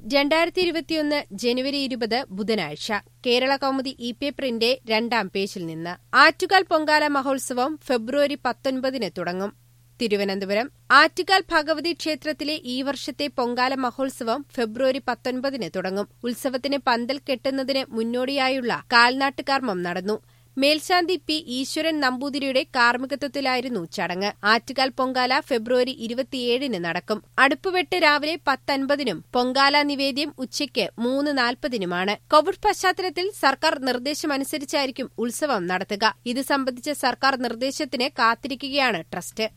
രണ്ടായിരത്തി ഇരുപത്തിയൊന്ന് ജനുവരി ഇരുപത് ബുധനാഴ്ച കേരള കൗമുദി ഇ പേപ്പറിന്റെ രണ്ടാം പേജിൽ നിന്ന് ആറ്റുകാൽ പൊങ്കാല മഹോത്സവം ഫെബ്രുവരി പത്തൊൻപതിന് തുടങ്ങും തിരുവനന്തപുരം ആറ്റുകാൽ ഭഗവതി ക്ഷേത്രത്തിലെ ഈ വർഷത്തെ പൊങ്കാല മഹോത്സവം ഫെബ്രുവരി പത്തൊൻപതിന് തുടങ്ങും ഉത്സവത്തിന് പന്തൽ കെട്ടുന്നതിന് മുന്നോടിയായുള്ള കാൽനാട്ട് കർമ്മം നടന്നു മേൽശാന്തി പി ഈശ്വരൻ നമ്പൂതിരിയുടെ കാർമ്മികത്വത്തിലായിരുന്നു ചടങ്ങ് ആറ്റുകാൽ പൊങ്കാല ഫെബ്രുവരി ഇരുപത്തിയേഴിന് നടക്കും അടുപ്പുവെട്ട് രാവിലെ പത്തൻപതിനും പൊങ്കാല നിവേദ്യം ഉച്ചയ്ക്ക് മൂന്ന് നാൽപ്പതിനുമാണ് കോവിഡ് പശ്ചാത്തലത്തിൽ സർക്കാർ നിർദ്ദേശമനുസരിച്ചായിരിക്കും ഉത്സവം നടത്തുക ഇത് സംബന്ധിച്ച സർക്കാർ നിർദ്ദേശത്തിന് കാത്തിരിക്കുകയാണ് ട്രസ്റ്റ്